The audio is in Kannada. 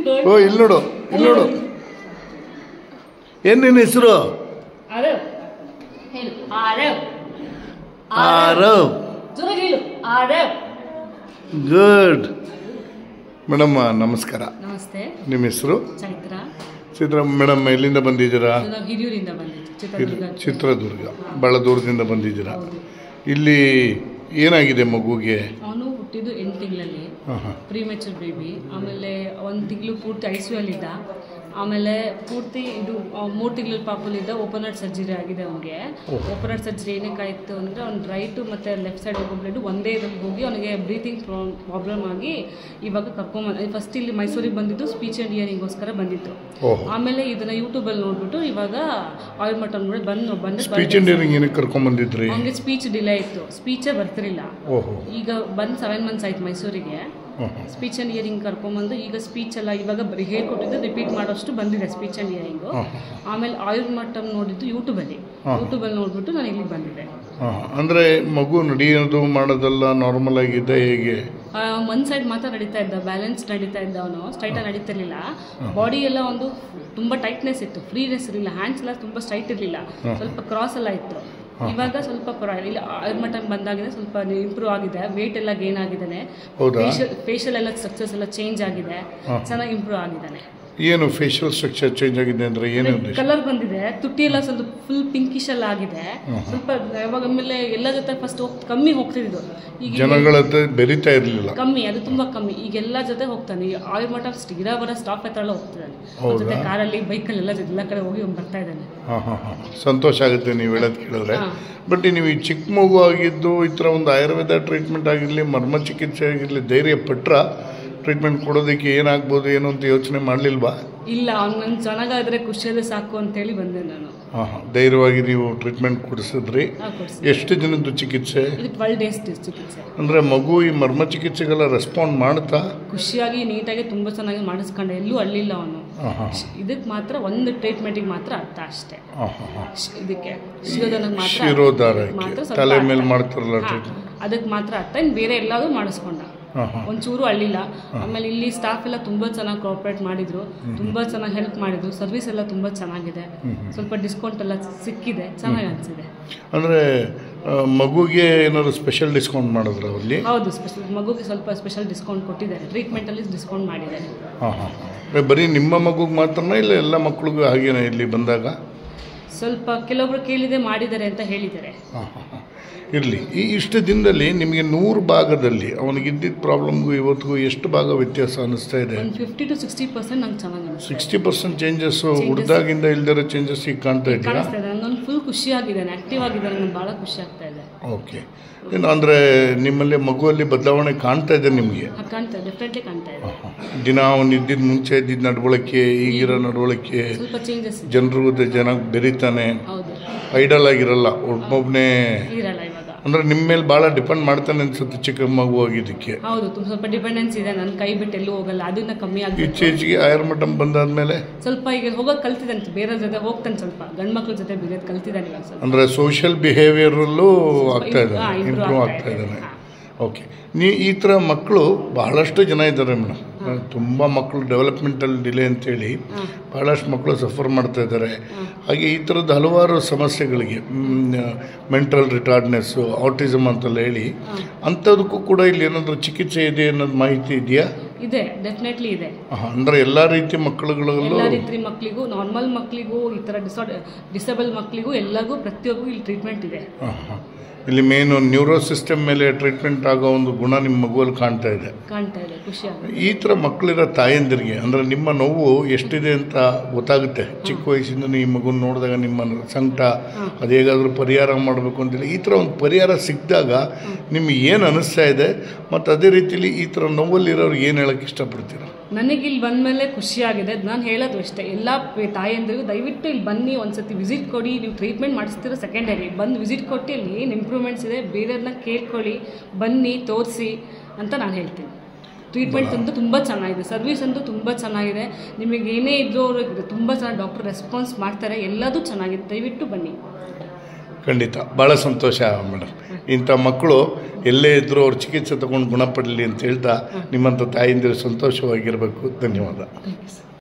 ಓ ಇಲ್ಲಿ ನೋಡು ಇಲ್ಲಿ ನೋಡು ಏನು ನಿನ್ನ ಹೆಸರು ಆರವ್ ಹೇಳು ಆರವ್ ಆರವ್ ಜೋರಾಗಿ ಹೇಳು ಆರವ್ ಗುಡ್ ಮೇಡಮ್ ನಮಸ್ಕಾರ ನಮಸ್ತೆ ನಿಮ್ಮ ಹೆಸರು ಚೈತ್ರ ಸಿದ್ದರಾಮ ಮೇಡಮ್ ಎಲ್ಲಿಂದ ಬಂದಿದ್ದೀರಾ ಇದು ನಾವು ಹಿರಿಯೂರಿಂದ ಬಂದಿದ್ದು ಚಿತ್ರದುರ್ಗ ಇದು ಚಿತ್ರದುರ್ಗ ಭಾಳ ದೂರದಿಂದ ಬಂದಿದ್ದೀರಾ ಇಲ್ಲಿ ಏನಾಗಿದೆ ಮಗುಗೆ ಅವನು ಹುಟ್ಟಿದ್ದು ಎಂಟು ತಿಂಗಳಲ್ಲಿ ಹಾಂ ಹಾಂ ಪ್ರೀ ಮೆಚೂರ್ ಬೇಬಿ ಆಮೇಲೆ ಒಂದು ತಿಂಗಳು ಪೂರ್ತಿ ಐ ಸಿ ಇದ್ದ ಆಮೇಲೆ ಪೂರ್ತಿ ಇದು ಮೂರು ತಿಂಗಳ ಪಾಪಲ್ಲಿದ್ದ ಓಪನ್ ಹಾರ್ಟ್ ಸರ್ಜರಿ ಆಗಿದೆ ಅವನಿಗೆ ಓಪನ್ ಹಾರ್ಟ್ ಸರ್ಜರಿ ಏನಕ್ಕೆ ಆಯಿತು ಅಂದರೆ ಅವ್ನು ರೈಟು ಮತ್ತು ಲೆಫ್ಟ್ ಸೈಡ್ ಬ್ಲಡ್ ಒಂದೇ ಇದ್ರಲ್ಲಿ ಹೋಗಿ ಅವನಿಗೆ ಬ್ರೀತಿಂಗ್ ಪ್ರಾಬ್ಲಮ್ ಆಗಿ ಇವಾಗ ಕರ್ಕೊಂಬಂದು ಫಸ್ಟ್ ಇಲ್ಲಿ ಮೈಸೂರಿಗೆ ಬಂದಿದ್ದು ಸ್ಪೀಚ್ ಆ್ಯಂಡ್ ಇಯರಿಂಗೋಸ್ಕರ ಬಂದಿತ್ತು ಓಹ್ ಆಮೇಲೆ ಇದನ್ನ ಯೂಟ್ಯೂಬಲ್ಲಿ ನೋಡ್ಬಿಟ್ಟು ಇವಾಗ ಆಯಿಲ್ ಮಟನ್ ನೋಡಿ ಬಂದು ಬಂದು ಸ್ಪೀಚ್ ಇಂಡಿಯರಿಂಗ್ ಏನಕ್ಕೆ ಕರ್ಕೊಂಬಂದಿದ್ರಿ ಅವನಿಗೆ ಸ್ಪೀಚ್ ಡಿಲೇ ಇತ್ತು ಸ್ಪೀಚೇ ಬರ್ತಿರಲಿಲ್ಲ ಓಹೋ ಈಗ ಬಂದು ಸೆವೆನ್ ಮಂತ್ಸ್ ಆಯ್ತು ಮೈಸೂರಿಗೆ ಹಾಂ ಹಾಂ ಸ್ಪೀಚ್ ಆ್ಯಂಡ್ ಇಯರಿಂಗ್ ಕರ್ಕೊಂಬಂದು ಈಗ ಸ್ಪೀಚ್ ಎಲ್ಲ ಇವಾಗ ಬರೀ ಹೇಳ್ಕೊಟ್ಟಿದ್ದು ರಿಪೀಟ್ ಮಾಡೋಷ್ಟು ಬಂದಿದೆ ಸ್ಪೀಚ್ ಆ್ಯಂಡ್ ಇಯರಿಂಗು ಹಾಂ ಆಮೇಲೆ ಆಯುರ್ ಮಟ್ಟಮ್ ನೋಡಿದ್ದು ಯೂಟ್ಯೂಬಲ್ಲಿ ಹಾಂ. ಯೂಟ್ಯೂಬಲ್ಲಿ ನೋಡ್ಬಿಟ್ಟು ನಾನು ಇಲ್ಲಿಗೆ ಬಂದಿದ್ದೆ ಹಾಂ ಅಂದರೆ ಮಗು ನಡೆಯೋದು ಮಾಡೋದೆಲ್ಲ ನಾರ್ಮಲ್ ಆಗಿದೆ ಹೇಗೆ ಒಂದು ಸೈಡ್ ಮಾತ್ರ ನಡೀತಾ ಇದ್ದ ಬ್ಯಾಲೆನ್ಸ್ ನಡೀತಾ ಇದ್ದ ಅವನು ಸ್ಟ್ರೈಟಾಗಿ ನಡೀತಿರ್ಲಿಲ್ಲ ಬಾಡಿ ಎಲ್ಲ ಒಂದು ತುಂಬ ಟೈಟ್ನೆಸ್ ಇತ್ತು ಫ್ರೀನೆಸ್ ಇರಲಿಲ್ಲ ಹ್ಯಾಂಡ್ಸ್ ಎಲ್ಲ ತುಂಬ ಸ್ಟ್ರೈಟ್ ಇರಲಿಲ್ಲ ಸ್ವಲ್ಪ ಕ್ರಾಸ್ ಎಲ್ಲ ಇತ್ತು ಇವಾಗ ಸ್ವಲ್ಪ ಪರವಾಗಿಲ್ಲ ಇಲ್ಲ ಆಯುರ್ ಮಟ್ಟಮ್ ಬಂದಾಗಿದೆ ಸ್ವಲ್ಪ ಇಂಪ್ರೂವ್ ಆಗಿದೆ ವೇಟ್ ಎಲ್ಲ ಗೇನ್ ಆಗಿದ್ದಾನೆ ಹೌದಾ ಫೇಶಿಯಲ್ ಫೇಶಿಯಲ್ ಎಲ್ಲ ಸ್ಟ್ರಕ್ಚರ್ಸ್ ಎಲ್ಲ ಚೇಂಜ್ ಆಗಿದೆ ಹಾಂ. ಚೆನ್ನಾಗಿ ಇಂಪ್ರೂವ್ ಆಗಿದ್ದಾನೆ ಏನು ಫೇಶಿಯಲ್ ಸ್ಟ್ರಕ್ಚರ್ ಚೇಂಜ್ ಆಗಿದೆ ಅಂದರೆ ಏನು ಉದ್ದೇಶ ಕಲರ್ ಬಂದಿದೆ ತುಟಿ ಎಲ್ಲ ಸ್ವಲ್ಪ ಫುಲ್ ಪಿಂಕಿಶ್ ಎಲ್ಲ ಆಗಿದೆ ಸ್ವಲ್ಪ ಯಾವಾಗ ಆಮೇಲೆ ಎಲ್ಲ ಜೊತೆ ಫಸ್ಟ್ ಕಮ್ಮಿ ಹೋಗ್ತಿದ್ದು ಈಗ ಜನಗಳ ಹತ್ರ ಬೆರಿತಾ ಇರಲಿಲ್ಲ ಕಮ್ಮಿ ಅದು ತುಂಬಾ ಕಮ್ಮಿ ಈಗ ಎಲ್ಲ ಜೊತೆ ಹೋಗ್ತಾನೆ ಈ ಆಯಿಲ್ ಮಠ ಇರೋ ಬರೋ ಸ್ಟಾಪ್ ಹತ್ರ ಎಲ್ಲ ಹೋಗ್ತಿದ್ದಾನೆ ಅವ್ರ ಜೊತೆ ಕಾರಲ್ಲಿ ಬೈಕಲ್ಲಿ ಎಲ್ಲ ಜೊತೆ ಎಲ್ಲ ಕಡೆ ಹೋಗಿ ಅವ್ನು ಬರ್ತಾ ಇದ್ದಾನೆ ಹಾಂ ಹಾಂ ಹಾಂ ಸಂತೋಷ ಆಗುತ್ತೆ ನೀವು ಹೇಳೋದು ಕೇಳಿದ್ರೆ ಹಾ. ಬಟ್ ನೀವು ಈ ಚಿಕ್ಕ ಮಗು ಆಗಿದ್ದು ಈ ಥರ ಒಂದು ಆಯುರ್ವೇದ ಟ್ರೀಟ್ಮೆಂಟ್ ಆಗಿರಲಿ ಮರ್ಮ ಚಿಕಿತ್ಸೆ ಆಗಿರಲಿ ಧೈರ್ಯ ಪಟ್ರ ಟ್ರೀಟ್ಮೆಂಟ್ ಕೊಡೋದಕ್ಕೆ ಏನಾಗ್ಬೋದು ಏನು ಅಂತ ಯೋಚನೆ ಮಾಡಲಿಲ್ವಾ ಇಲ್ಲ ಅವ್ನು ನನ್ ಚೆನ್ನಾಗಾದ್ರೆ ಖುಷಿಯಾದ್ರೆ ಸಾಕು ಅಂತೇಳಿ ಬಂದೆ ನಾನು ಹಾಂ ಹಾಂ ಧೈರ್ಯವಾಗಿ ನೀವು ಟ್ರೀಟ್ಮೆಂಟ್ ಕೊಡಿಸಿದ್ರಿ ಆ ಕೊಡ್ಸಿ ಎಷ್ಟು ದಿನದ್ದು ಚಿಕಿತ್ಸೆ ಇದು ಟ್ವೆಲ್ ಡೇಸ್ ಚಿಕಿತ್ಸೆ ಅಂದರೆ ಮಗು ಈ ಮರ್ಮ ಚಿಕಿತ್ಸೆಗೆಲ್ಲ ರೆಸ್ಪಾಂಡ್ ಮಾಡ್ತಾ ಖುಷಿಯಾಗಿ ನೀಟಾಗಿ ತುಂಬಾ ಚೆನ್ನಾಗಿ ಮಾಡಿಸ್ಕೊಂಡೆ ಎಲ್ಲೂ ಅಳ್ಳಿಲ್ಲ ಅವನು ಹಾಂ ಹಾಂ ಇದಕ್ಕೆ ಮಾತ್ರ ಒಂದು ಟ್ರೀಟ್ಮೆಂಟಿಗೆ ಮಾತ್ರ ಅರ್ಥ ಅಷ್ಟೇ ಹಾಂ ಹಾಂ ಹಾಂ ಶ್- ಇದಕ್ಕೆ ಶಿರೋಧನಕ್ಕೆ ಮಾತ್ರ ಶಿರೋಧಾರಕ್ಕೆ ಮಾತ್ರ ಸ್ವಲ್ಪ ತಲೆ ಮೇಲೆ ಅರ್ಥ. ಮಾಡ್ತಾರಲ್ಲ ಹಾ, ಟ್ರೀಟ್ಮೆಂಟ್ ಅದಕ್ಕೆ ಮಾತ್ರ ಅರ್ಥ ಇನ್ನು ಬೇರೆ ಎಲ್ಲಾದರೂ ಮಾಡಿಸ್ಕೊಂಡ ಹಾಂ ಹಾಂ ಒಂಚೂರು ಅಳ್ಳಿಲ್ಲ ಆಮೇಲೆ ಇಲ್ಲಿ ಸ್ಟಾಫ್ ಎಲ್ಲ ತುಂಬ ಚೆನ್ನಾಗಿ ಕೋಆಪ್ರೇಟ್ ಮಾಡಿದ್ರು ತುಂಬ ಚೆನ್ನಾಗಿ ಹೆಲ್ಪ್ ಮಾಡಿದ್ರು ಸರ್ವಿಸ್ ಎಲ್ಲ ತುಂಬ ಚೆನ್ನಾಗಿದೆ ಸ್ವಲ್ಪ ಡಿಸ್ಕೌಂಟ್ ಎಲ್ಲ ಸಿಕ್ಕಿದೆ ಚೆನ್ನಾಗಿ ಅನಿಸಿದೆ ಅಂದರೆ ಮಗುಗೆ ಏನಾದ್ರು ಸ್ಪೆಷಲ್ ಡಿಸ್ಕೌಂಟ್ ಮಾಡಿದ್ರ ಅಲ್ಲಿ ಹೌದು ಸ್ಪೆಷಲ್ ಮಗುಗೆ ಸ್ವಲ್ಪ ಸ್ಪೆಷಲ್ ಡಿಸ್ಕೌಂಟ್ ಕೊಟ್ಟಿದ್ದಾರೆ ಟ್ರೀಟ್ಮೆಂಟಲ್ಲಿ ಡಿಸ್ಕೌಂಟ್ ಮಾಡಿದ್ದಾರೆ ಹಾಂ ಹಾಂ ಹಾಂ ಬರೀ ನಿಮ್ಮ ಮಗುಗೆ ಮಾತ್ರನಾ ಇಲ್ಲ ಎಲ್ಲ ಮಕ್ಳಿಗೂ ಹಾಗೇನಾ ಇಲ್ಲಿ ಬಂದಾಗ ಸ್ವಲ್ಪ ಕೆಲವೊಬ್ರು ಕೇಳಿದೆ ಮಾಡಿದ್ದಾರೆ ಅಂತ ಹೇಳಿದ್ದಾರೆ ಹಾಂ ಹಾಂ ಹಾಂ ಇರಲಿ ಈ ಇಷ್ಟು ದಿನದಲ್ಲಿ ನಿಮಗೆ ನೂರು ಭಾಗದಲ್ಲಿ ಅವನಿಗಿದ್ದಿದ್ದ ಪ್ರಾಬ್ಲಮ್ಗೂ ಇವತ್ತಿಗೂ ಎಷ್ಟು ಭಾಗ ವ್ಯತ್ಯಾಸ ಅನ್ನಿಸ್ತಾ ಇದೆ ಒಂದು ಫಿಫ್ಟಿ ಟು ಸಿಕ್ಸ್ಟಿ ಪರ್ಸೆಂಟ್ ನಂಗೆ ಚೆನ್ನಾಗಿ ಅನಿಸ್ತು ಸಿಕ್ಸ್ಟಿ ಪರ್ಸೆಂಟ್ ಚೇಂಜಸ್ಸು ಹುಡ್ದಾಗಿಂದ ಇಲ್ದಿರೋ ಚೇಂಜಸ್ ಈಗ ಕಾಣ್ತಾ ಇದ್ದೀರಾ ಕಾಣಿಸ್ತಾ ಇದೆ ನನಗೊಂದು ಫುಲ್ ಖುಷಿ ಆಗಿದ್ದಾನೆ ಆಕ್ಟಿವ್ ಆಗಿದ್ದಾನೆ ನನಗೆ ಭಾಳ ಖುಷಿ ಆಗ್ತಾ ಇದೆ ಓಕೆ ಏನು ಅಂದರೆ ನಿಮ್ಮಲ್ಲಿ ಮಗುವಲ್ಲಿ ಬದಲಾವಣೆ ಕಾಣ್ತಾ ಇದೆ ನಿಮಗೆ ಆ, ಕಾಣ್ತಾ ಇದೆ ಡೆಫಿನೆಟ್ಲಿ ಕಾಣ್ತಾ ಇದೆ ದಿನ ಅವನು ಇದ್ದಿದ್ದು ಮುಂಚೆ ಇದ್ದಿದ್ದ ನಡವಳಿಕೆ ಈಗಿರೋ ನಡವಳಿಕೆ ಸ್ವಲ್ಪ ಚೇಂಜಸ್ ಇದೆ ಜನರು ಜನ ಬೆರಿತಾನೆ ಹೌದು ಐಡಲ್ ಆಗಿರಲ್ಲ ಒಬ್ಬೊಬ್ಬನೇ ಇರಲ್ಲ ಇವಾಗ ಅಂದರೆ ನಿಮ್ಮ ಮೇಲೆ ಭಾಳ ಡಿಪೆಂಡ್ ಮಾಡ್ತಾನೆ ಅನ್ಸುತ್ತೆ ಚಿಕ್ಕ ಮಗು ಆಗಿದ್ದಕ್ಕೆ ಹೌದು ತುಂಬ ಸ್ವಲ್ಪ ಡಿಪೆಂಡೆನ್ಸ್ ಇದೆ ನನ್ನ ಕೈ ಬಿಟ್ಟು ಎಲ್ಲೂ ಹೋಗಲ್ಲ ಅದನ್ನ ಕಮ್ಮಿ ಆಗಬೇಕು ಇತ್ತೀಚೆಗೆ ಆಯುರ್ಮಠಂ ಬಂದಾದ್ಮೇಲೆ ಸ್ವಲ್ಪ ಈಗ ಹೋಗೋದು ಕಲ್ತಿದ್ದಾನೆ ಬೇರೆ ಜೊತೆ ಹೋಗ್ತಾನೆ ಸ್ವಲ್ಪ ಗಂಡು ಮಕ್ಳ ಜೊತೆ ಬೇರೆ ಕಲ್ತಿದ್ದಾನೆ ಇವಾಗ ಸ್ವಲ್ಪ ಅಂದರೆ ಸೋಷಿಯಲ್ ಬಿಹೇವಿಯರಲ್ಲೂ ಆಗ್ತಾ ಹಾ, ಇದ್ದಾನೆ improve ಇಂಪ್ರೂವ್ ಆಗ್ತಾ ಆಗ್ತಾ ಇದೆ. ಇದ್ದಾನೆ ಹಾ. ಓಕೆ ನೀ ಈ ಥರ ಮಕ್ಕಳು ಬಹಳಷ್ಟು ಜನ ಇದ್ದಾರೆ ಮೇಡಮ್ ತುಂಬ ಮಕ್ಕಳು ಡೆವಲಪ್ಮೆಂಟಲ್ ಡಿಲೇ ಅಂತೇಳಿ ಬಹಳಷ್ಟು ಮಕ್ಕಳು ಸಫರ್ ಮಾಡ್ತಾ ಇದ್ದಾರೆ ಹಾಗೆ ಈ ಥರದ ಹಲವಾರು ಸಮಸ್ಯೆಗಳಿಗೆ ಮೆಂಟಲ್ ರಿಟಾರ್ಡ್ನೆಸ್ಸು ಆಟಿಸಮ್ ಅಂತೆಲ್ಲ ಹೇಳಿ ಅಂಥದಕ್ಕೂ ಕೂಡ ಇಲ್ಲಿ ಏನಾದರೂ ಚಿಕಿತ್ಸೆ ಇದೆ ಅನ್ನೋದು ಮಾಹಿತಿ ಇದೆಯಾ ಇದೆ ಡೆಫಿನೆಟ್ಲಿ ಇದೆ ಅಂದರೆ ಎಲ್ಲ ರೀತಿಯ ಮಕ್ಕಳುಗಳಲ್ಲೂ ಎಲ್ಲ ರೀತಿ ಮಕ್ಕಳಿಗೂ ನಾರ್ಮಲ್ ಮಕ್ಕಳಿಗೂ ಈ ಥರ ಡಿಸಾರ್ಡ್ ಡಿಸೇಬಲ್ ಮಕ್ಕಳಿಗೂ ಎಲ್ಲರಿಗೂ ಪ್ರತಿಯೊಬ್ಬರಿಗೂ ಇಲ್ಲಿ ಟ್ರೀಟ್ಮೆಂಟ್ ಇದೆ ಹಾಂ ಹಾಂ ಇಲ್ಲಿ ಮೇನು ನ್ಯೂರೋ ಸಿಸ್ಟಮ್ ಮೇಲೆ ಟ್ರೀಟ್ಮೆಂಟ್ ಆಗೋ ಒಂದು ಗುಣ ನಿಮ್ಮ ಮಗುವಲ್ಲಿ ಕಾಣ್ತಾ ಇದೆ ಕಾಣ್ತಾ ಇದೆ ಖುಷಿ ಆಗುತ್ತೆ ಈ ಥರ ಮಕ್ಕಳಿರೋ ತಾಯಂದಿರಿಗೆ ಅಂದರೆ ನಿಮ್ಮ ನೋವು ಎಷ್ಟಿದೆ ಅಂತ ಗೊತ್ತಾಗುತ್ತೆ ಚಿಕ್ಕ ವಯಸ್ಸಿಂದ ಈ ಮಗುನ ನೋಡಿದಾಗ ನಿಮ್ಮ ಸಂಕಟ ಅದು ಹೇಗಾದರೂ ಪರಿಹಾರ ಮಾಡಬೇಕು ಅಂತೇಳಿ ಈ ಥರ ಒಂದು ಪರಿಹಾರ ಸಿಕ್ಕಿದಾಗ ನಿಮ್ಗೆ ಏನು ಅನ್ನಿಸ್ತಾ ಇದೆ ಮತ್ತು ಅದೇ ರೀತಿಲಿ ಈ ಥರ ನೋವಲ್ಲಿರೋರು ಏನು ಹೇಳೋಕ್ಕೆ ಇಷ್ಟಪಡ್ತೀರಾ ನನಗೆ ಇಲ್ಲಿ ಬಂದಮೇಲೆ ಖುಷಿಯಾಗಿದೆ ನಾನು ಹೇಳೋದು ಅಷ್ಟೇ ಎಲ್ಲ ಪೇ- ತಾಯಂದಿರಿಗೂ ದಯವಿಟ್ಟು ಇಲ್ಲಿ ಬನ್ನಿ ಒಂದ್ಸತಿ ವಿಸಿಟ್ ಕೊಡಿ ನೀವು ಟ್ರೀಟ್ಮೆಂಟ್ ಮಾಡಿಸ್ತಿರೋ ಸೆಕೆಂಡರಿ ಬಂದು ವಿಸಿಟ್ ಕೊಟ್ಟು ಇಲ್ಲಿ ಏನು ಇಂಪ್ರೂವ್ಮೆಂಟ್ಸ್ ಇದೆ ಬೇರೆಯವ್ರನ್ನ ಕೇಳ್ಕೊಳ್ಳಿ ಬನ್ನಿ ತೋರಿಸಿ ಅಂತ ನಾನು ಹೇಳ್ತೀನಿ ಟ್ರೀಟ್ಮೆಂಟ್ ಅಂತೂ ತುಂಬ ಚೆನ್ನಾಗಿದೆ ಸರ್ವಿಸ್ ಅಂತೂ ತುಂಬ ಚೆನ್ನಾಗಿದೆ ನಿಮಗೆ ಏನೇ ಇದ್ರೂ ಅವರು ತುಂಬ ಚೆನ್ನಾಗಿ ಡಾಕ್ಟರ್ ರೆಸ್ಪಾನ್ಸ್ ಮಾಡ್ತಾರೆ ಎಲ್ಲದೂ ಚೆನ್ನಾಗಿದೆ ದಯವಿಟ್ಟು ಬನ್ನಿ ಖಂಡಿತ ಭಾಳ ಸಂತೋಷ ಮೇಡಮ್ ಇಂಥ ಮಕ್ಕಳು ಎಲ್ಲೇ ಇದ್ದರೂ ಅವ್ರ ಚಿಕಿತ್ಸೆ ತಗೊಂಡು ಗುಣಪಡಲಿ ಅಂತ ಹೇಳ್ತಾ ನಿಮ್ಮಂಥ ತಾಯಿಂದಿರು ಸಂತೋಷವಾಗಿರಬೇಕು ಧನ್ಯವಾದ ಥ್ಯಾಂಕ್ ಯು ಸರ್